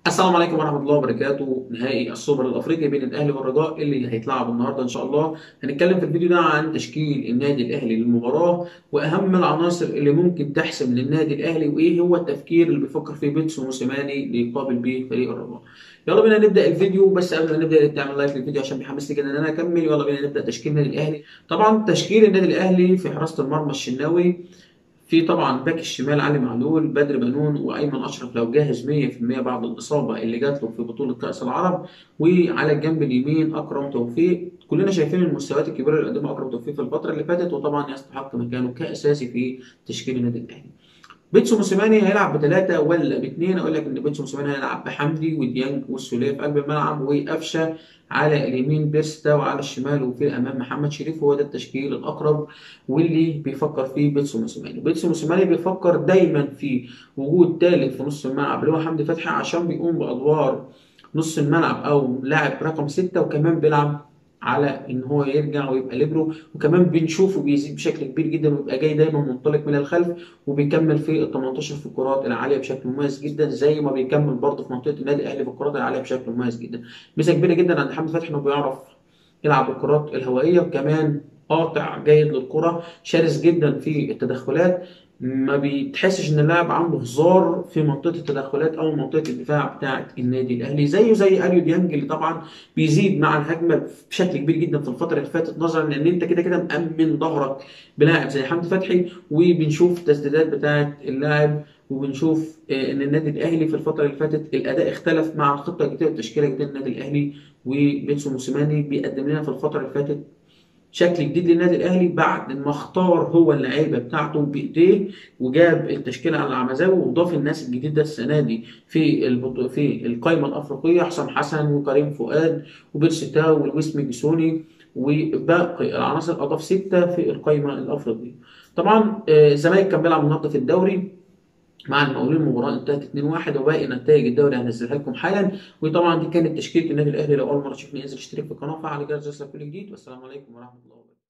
السلام عليكم ورحمة الله وبركاته نهائي السوبر الأفريقي بين الأهلي والرجاء اللي هيتلعب النهاردة إن شاء الله هنتكلم في الفيديو ده عن تشكيل النادي الأهلي للمباراة وأهم العناصر اللي ممكن تحسم للنادي الأهلي وإيه هو التفكير اللي بيفكر فيه بيتسو موسيماني ليقابل بيه فريق الرجاء يلا بينا نبدأ الفيديو بس قبل ما نبدأ تعمل لايك للفيديو عشان بيحمسني جدا إن أنا أكمل يلا بينا نبدأ تشكيل النادي الأهلي طبعا تشكيل النادي الأهلي في حراسة المرمى الشناوي في طبعا باك الشمال علي معلول بدر بنون وايمن اشرف لو جاهز 100% بعد الاصابه اللي جات له في بطوله كاس العرب وعلى الجنب اليمين اكرم توفيق كلنا شايفين المستويات الكبيره اللي قدمها اكرم توفيق في الفتره اللي فاتت وطبعا يستحق مكانه كاساسي في تشكيل النادي الاهلي بيتسو موسيماني هيلعب بثلاثة ولا باثنين اقول لك ان بيتسو موسيماني هيلعب بحمدي وديانج والسوليه في قلب الملعب وقفشه على اليمين بيرستا وعلى الشمال وفي الامام محمد شريف هو ده التشكيل الاقرب واللي بيفكر فيه بيتسو موسيماني بيتسو موسيماني بيفكر دايما في وجود ثالث في نص الملعب اللي هو حمدي فتحي عشان بيقوم بادوار نص الملعب او لاعب رقم ستة وكمان بيلعب على ان هو يرجع ويبقى ليبرو وكمان بنشوفه بيزيد بشكل كبير جدا ويبقى جاي دايما منطلق من الخلف وبيكمل في ال 18 في الكرات العاليه بشكل مميز جدا زي ما بيكمل برضه في منطقه النادي الاهلي في الكرات العاليه بشكل مميز جدا ميزه كبيره جدا عند حمدي فتحي انه بيعرف يلعب الكرات الهوائيه وكمان قاطع جيد للكره شرس جدا في التدخلات ما بيتحسش ان اللاعب عنده هزار في منطقه التدخلات او منطقه الدفاع بتاعه النادي الاهلي زيه زي اليو ديانج اللي طبعا بيزيد مع الهجمه بشكل كبير جدا في الفتره اللي فاتت نظرا لان انت كده كده مامن ظهرك بلاعب زي حمدي فتحي وبنشوف التسديدات بتاعه اللاعب وبنشوف ان النادي الاهلي في الفتره اللي فاتت الاداء اختلف مع الخطه الجديده والتشكيله الجديده للنادي الاهلي وبيتسو موسيماني بيقدم لنا في الفتره اللي فاتت شكل جديد للنادي الاهلي بعد ما اختار هو اللعيبه بتاعته بايديه وجاب التشكيله على العمزاوي وضاف الناس الجديده السنه دي في البطو... في القائمه الافريقيه حسام حسن وكريم فؤاد وبيرسيتاو والويس ميجسوني وباقي العناصر اضاف سته في القائمه الافريقيه. طبعا الزمالك كان بيلعب النهارده في الدوري مع المقاولين المباراه انتهت 2-1 وباقي نتائج الدوري هنزلها لكم حالا وطبعا دي كانت تشكيله النادي الاهلي لو اول مره تشوفني انزل اشترك في القناه وفعل جرس كل جديد والسلام عليكم ورحمه الله وبركاته